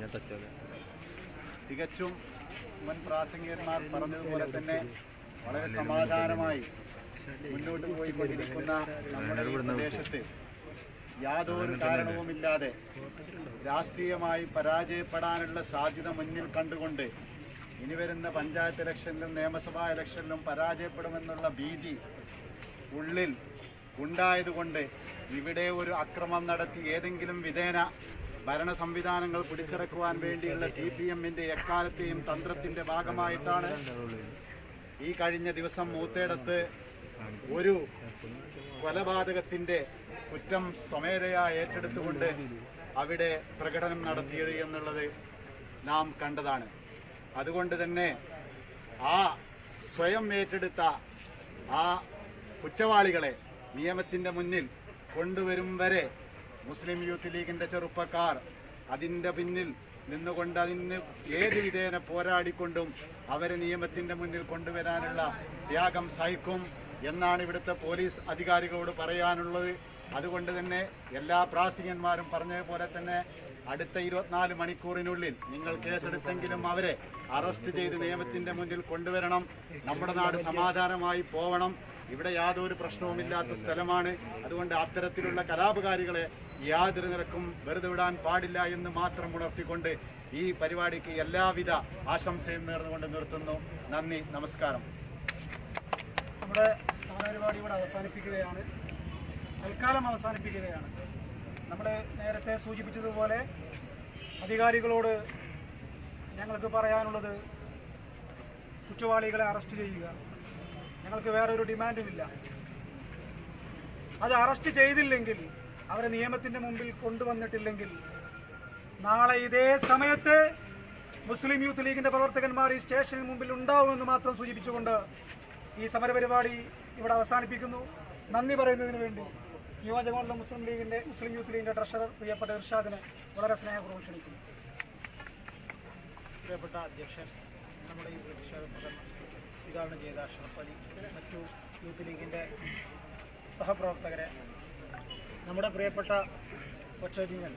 തികച്ചും മുൻ പ്രാസംഗികന്മാർ പറഞ്ഞതുപോലെ തന്നെ വളരെ സമാധാനമായി മുന്നോട്ട് പോയിക്കൊണ്ടിരിക്കുന്ന നമ്മുടെ ഈ പ്രദേശത്ത് യാതൊരു കാരണവുമില്ലാതെ രാഷ്ട്രീയമായി പരാജയപ്പെടാനുള്ള സാധ്യത മുന്നിൽ കണ്ടുകൊണ്ട് ഇനി വരുന്ന പഞ്ചായത്ത് ഇലക്ഷനിലും നിയമസഭാ ഇലക്ഷനിലും പരാജയപ്പെടുമെന്നുള്ള ഭീതി ഉള്ളിൽ ഉണ്ടായതുകൊണ്ട് ഇവിടെ ഒരു അക്രമം നടത്തി ഏതെങ്കിലും വിധേന ഭരണ സംവിധാനങ്ങൾ പിടിച്ചടക്കുവാൻ വേണ്ടിയുള്ള സി പി എമ്മിന്റെ എക്കാലത്തെയും തന്ത്രത്തിന്റെ ഭാഗമായിട്ടാണ് ഈ കഴിഞ്ഞ ദിവസം മൂത്തേടത്ത് ഒരു കൊലപാതകത്തിന്റെ കുറ്റം സ്വമേധയാ ഏറ്റെടുത്തുകൊണ്ട് അവിടെ പ്രകടനം നടത്തിയത് എന്നുള്ളത് നാം കണ്ടതാണ് അതുകൊണ്ട് തന്നെ ആ സ്വയം ഏറ്റെടുത്ത ആ കുറ്റവാളികളെ നിയമത്തിന്റെ മുന്നിൽ കൊണ്ടുവരും വരെ മുസ്ലിം യൂത്ത് ലീഗിന്റെ ചെറുപ്പക്കാർ അതിന്റെ പിന്നിൽ നിന്നുകൊണ്ട് അതിന് ഏത് വിധേന പോരാടിക്കൊണ്ടും അവരെ നിയമത്തിന്റെ മുന്നിൽ കൊണ്ടുവരാനുള്ള ത്യാഗം സഹിക്കും എന്നാണ് ഇവിടുത്തെ പോലീസ് അധികാരികളോട് പറയാനുള്ളത് അതുകൊണ്ട് തന്നെ എല്ലാ പ്രാസികന്മാരും പറഞ്ഞതുപോലെ തന്നെ അടുത്ത ഇരുപത്തിനാല് മണിക്കൂറിനുള്ളിൽ നിങ്ങൾ കേസെടുത്തെങ്കിലും അവരെ അറസ്റ്റ് ചെയ്ത് നിയമത്തിന്റെ മുന്നിൽ കൊണ്ടുവരണം നമ്മുടെ നാട് സമാധാനമായി പോവണം ഇവിടെ യാതൊരു പ്രശ്നവുമില്ലാത്ത സ്ഥലമാണ് അതുകൊണ്ട് അത്തരത്തിലുള്ള കലാപകാരികളെ യാതൊരു നിരക്കും വെറുതെ വിടാൻ പാടില്ല എന്ന് മാത്രം ഉണർത്തിക്കൊണ്ട് ഈ പരിപാടിക്ക് എല്ലാവിധ ആശംസയും നേർന്നുകൊണ്ട് നിർത്തുന്നു നന്ദി നമസ്കാരം നമ്മുടെ സമരപരിപാടി ഇവിടെ അവസാനിപ്പിക്കുകയാണ് തൽക്കാലം അവസാനിപ്പിക്കുകയാണ് നമ്മൾ നേരത്തെ സൂചിപ്പിച്ചതുപോലെ അധികാരികളോട് ഞങ്ങൾക്ക് പറയാനുള്ളത് കുറ്റവാളികളെ അറസ്റ്റ് ചെയ്യുക ഞങ്ങൾക്ക് വേറൊരു ഡിമാൻഡുമില്ല അത് അറസ്റ്റ് ചെയ്തില്ലെങ്കിൽ അവരെ നിയമത്തിന്റെ മുമ്പിൽ കൊണ്ടുവന്നിട്ടില്ലെങ്കിൽ നാളെ ഇതേ സമയത്ത് മുസ്ലിം യൂത്ത് ലീഗിന്റെ പ്രവർത്തകന്മാർ ഈ സ്റ്റേഷന് മുമ്പിൽ ഉണ്ടാവുമെന്ന് മാത്രം സൂചിപ്പിച്ചുകൊണ്ട് ഈ സമരപരിപാടി ഇവിടെ അവസാനിപ്പിക്കുന്നു നന്ദി പറയുന്നതിന് വേണ്ടി നിയോജകമണ്ഡലം മുസ്ലിം ലീഗിന്റെ മുസ്ലിം യൂത്ത് ലീഗിന്റെ ട്രഷറർ പ്രിയപ്പെട്ട ഇർഷാദിനെ വളരെ സ്നേഹപൂർവ്വം ക്ഷണിക്കുന്നു പ്രിയപ്പെട്ട അധ്യക്ഷൻ നമ്മുടെ ഈ പ്രതിഷേധ പ്രകടനം ഉദ്ഘാടനം ചെയ്ത അഷ്റഫ് അലി മറ്റു യൂത്ത് ലീഗിൻ്റെ സഹപ്രവർത്തകരെ നമ്മുടെ പ്രിയപ്പെട്ട കൊച്ചരിങ്ങൻ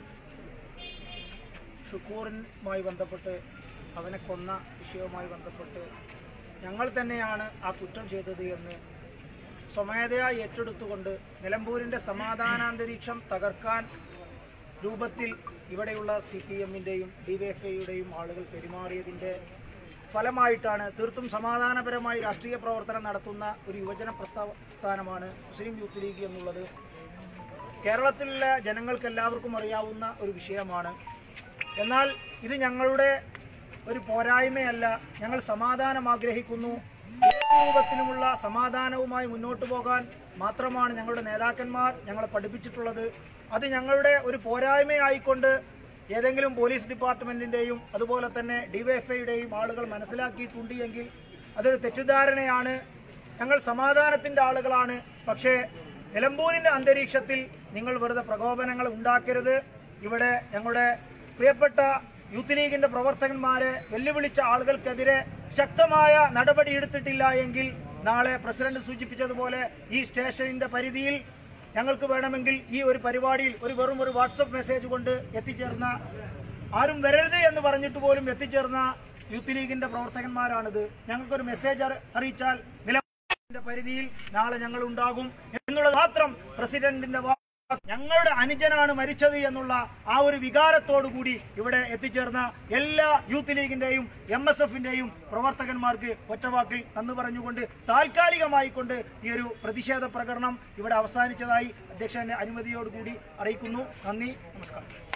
ഷുക്കൂറിനുമായി ബന്ധപ്പെട്ട് അവനെ കൊന്ന വിഷയവുമായി ബന്ധപ്പെട്ട് ഞങ്ങൾ തന്നെയാണ് ആ കുറ്റം ചെയ്തത് എന്ന് സ്വമേധയാ ഏറ്റെടുത്തുകൊണ്ട് നിലമ്പൂരിൻ്റെ സമാധാനാന്തരീക്ഷം തകർക്കാൻ രൂപത്തിൽ ഇവിടെയുള്ള സി പി എമ്മിൻ്റെയും ഡി വൈ എഫ് ഐയുടെയും ആളുകൾ പെരുമാറിയതിൻ്റെ ഫലമായിട്ടാണ് തീർത്തും സമാധാനപരമായി രാഷ്ട്രീയ പ്രവർത്തനം നടത്തുന്ന ഒരു യുവജന പ്രസ്ഥാനമാണ് മുസ്ലിം യൂത്ത് ലീഗ് എന്നുള്ളത് കേരളത്തിലെ ജനങ്ങൾക്ക് എല്ലാവർക്കും അറിയാവുന്ന ഒരു വിഷയമാണ് എന്നാൽ ഇത് ഞങ്ങളുടെ ഒരു പോരായ്മയല്ല ഞങ്ങൾ സമാധാനം ആഗ്രഹിക്കുന്നു ഏത് രൂപത്തിലുമുള്ള സമാധാനവുമായി മുന്നോട്ട് പോകാൻ മാത്രമാണ് ഞങ്ങളുടെ നേതാക്കന്മാർ ഞങ്ങളെ പഠിപ്പിച്ചിട്ടുള്ളത് അത് ഞങ്ങളുടെ ഒരു പോരായ്മയായിക്കൊണ്ട് ഏതെങ്കിലും പോലീസ് ഡിപ്പാർട്ട്മെന്റിന്റെയും അതുപോലെ തന്നെ ഡിവൈഎഫ്ഐയുടെയും ആളുകൾ മനസ്സിലാക്കിയിട്ടുണ്ട് എങ്കിൽ അതൊരു തെറ്റിദ്ധാരണയാണ് ഞങ്ങൾ സമാധാനത്തിന്റെ ആളുകളാണ് പക്ഷേ നിലമ്പൂരിന്റെ അന്തരീക്ഷത്തിൽ നിങ്ങൾ വെറുതെ പ്രകോപനങ്ങൾ ഉണ്ടാക്കരുത് ഇവിടെ ഞങ്ങളുടെ പ്രിയപ്പെട്ട യൂത്ത് ലീഗിന്റെ പ്രവർത്തകന്മാരെ വെല്ലുവിളിച്ച ആളുകൾക്കെതിരെ ശക്തമായ നടപടി എടുത്തിട്ടില്ല എങ്കിൽ നാളെ പ്രസിഡന്റ് സൂചിപ്പിച്ചതുപോലെ ഈ സ്റ്റേഷനിന്റെ പരിധിയിൽ ഞങ്ങൾക്ക് വേണമെങ്കിൽ ഈ ഒരു പരിപാടിയിൽ ഒരു വെറും ഒരു വാട്സപ്പ് മെസ്സേജ് കൊണ്ട് എത്തിച്ചേർന്ന ആരും വരരുത് എന്ന് പറഞ്ഞിട്ട് പോലും എത്തിച്ചേർന്ന യൂത്ത് ലീഗിന്റെ പ്രവർത്തകന്മാരാണിത് ഞങ്ങൾക്കൊരു മെസ്സേജ് അറി- അറിയിച്ചാൽ നില പരിധിയിൽ നാളെ ഞങ്ങൾ ഉണ്ടാകും എന്നുള്ളത് മാത്രം പ്രസിഡന്റിന്റെ വാ- ഞങ്ങളുടെ അനുജനാണ് മരിച്ചത് എന്നുള്ള ആ ഒരു വികാരത്തോടു കൂടി ഇവിടെ എത്തിച്ചേർന്ന എല്ലാ യൂത്ത് ലീഗിന്റെയും എം എസ് എഫിന്റെയും പ്രവർത്തകന്മാർക്ക് ഒറ്റവാക്കിൽ നന്ദി പറഞ്ഞുകൊണ്ട് താൽക്കാലികമായിക്കൊണ്ട് ഈ ഒരു പ്രതിഷേധ പ്രകടനം ഇവിടെ അവസാനിച്ചതായി അധ്യക്ഷന്റെ അനുമതിയോടുകൂടി അറിയിക്കുന്നു നന്ദി നമസ്കാരം